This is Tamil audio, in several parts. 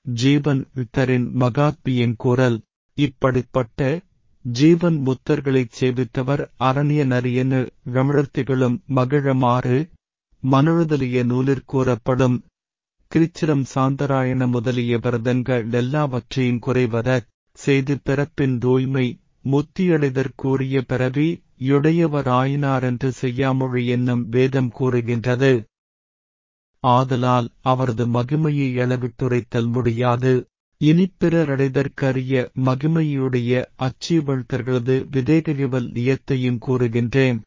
ஜீவன் முத்தரின் மகாத்மியின் குரல் இப்படிப்பட்ட ஜீவன் முத்தர்களைச் சேவித்தவர் அரணிய நரியனு கமிழர்த்திகளும் மகிழமாறு மனுழுதலிய நூலிற் கூறப்படும் கிரிச்சிரம் சாந்தராயண முதலிய விரதங்கள் எல்லாவற்றையும் குறைவர செய்து பிறப்பின் தூய்மை முத்தியடைதற்கூறிய பிறவி யுடையவராயினாரென்று செய்யாமொழி என்னும் வேதம் கூறுகின்றது ஆதலால் அவரது மகிமையை அளவிட்டுரைத்தல் முடியாது இனிப்பிறரடைதற்கரிய மகிமையுடைய அச்சீவழ்த்தர்களது விதேககிவல் நியத்தையும் கூறுகின்றேன்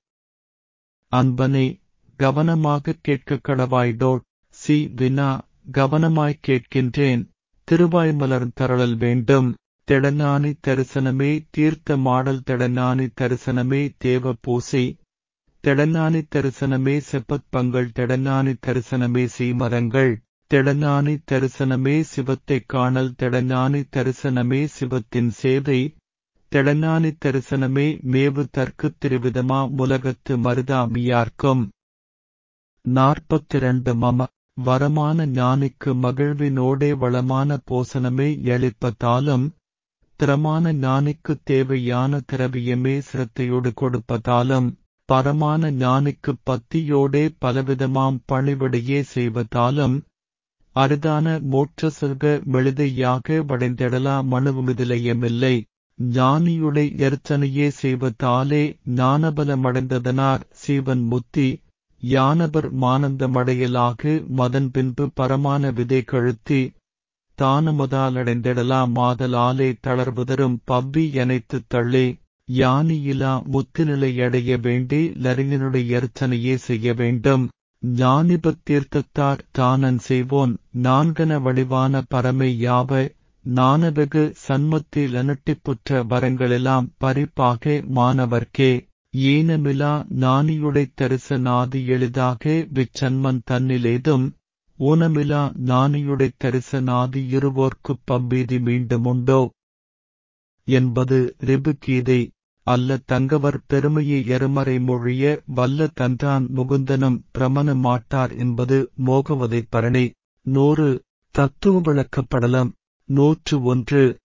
அன்பனே கவனமாகக் கேட்கக் கடவாய்டோட் சி வினா கவனமாய்க் கேட்கின்றேன் திருவாய் மலர் தரளல் வேண்டும் திடநானி தரிசனமே தீர்த்த மாடல் திடநானி தரிசனமே தேவ பூசை திடநானி தரிசனமே செப்பத்பங்கள் திடநானி தரிசனமே சீமரங்கள் திடநானி தரிசனமே சிவத்தைக் காணல் திடநானி தரிசனமே சிவத்தின் சேவை திடநானி தரிசனமே மேவு தற்கு திருவிதமா முலகத்து மருதாமியார்க்கும் நாற்பத்திரண்டு மம வரமான ஞானிக்கு மகிழ்வினோடே வளமான போசனமே எளிப்பதாலும் திறமான ஞானிக்குத் தேவையான திரவியமே சிரத்தையோடு கொடுப்பதாலும் பரமான ஞானிக்குப் பத்தியோடே பலவிதமாம் பணிவிடையே செய்வதாலும் அரிதான மோட்ச செல்க மெளிதையாக வடைந்திடலா மனுவுமிதிலையமில்லை ஞானியுடை எர்ச்சனையே செய்வதாலே ஞானபலமடைந்ததனார் சீவன் முத்தி யானவர் மானந்தமடையலாகு மதன் பின்பு பரமான விதை கழுத்தி தானமுதாலடைந்திடலா மாதலாலே தளர்வுதரும் பவ்வி எனைத்துத் தள்ளே யானியிலா முத்துநிலையடைய வேண்டி லறிஞனுடைய எர்ச்சனையே செய்ய வேண்டும் ஞானிபத் தீர்த்தத்தார் தானன் செய்வோன் நான்கன வடிவான பரமை யாவ நானவெகு சன்மத்தில் அனட்டிப்புற்ற வரங்களெல்லாம் பரிப்பாக மாணவர்க்கே ஏனமிலா நானியுடை தரிசனாதி எளிதாக விச்சன்மன் தன்னிலேதும் ஊனமிலா நானியுடை தரிசனாதி இருவோர்க்குப் பவ்வீதி மீண்டுமுண்டோ என்பது ரிபுகீதை அல்ல தங்கவர் பெருமையை எருமறை மொழிய வல்ல தன்றான் முகுந்தனும் பிரமண மாட்டார் என்பது மோகவதை பரணி நூறு தத்துவ விளக்கப்படலம் நூற்று ஒன்று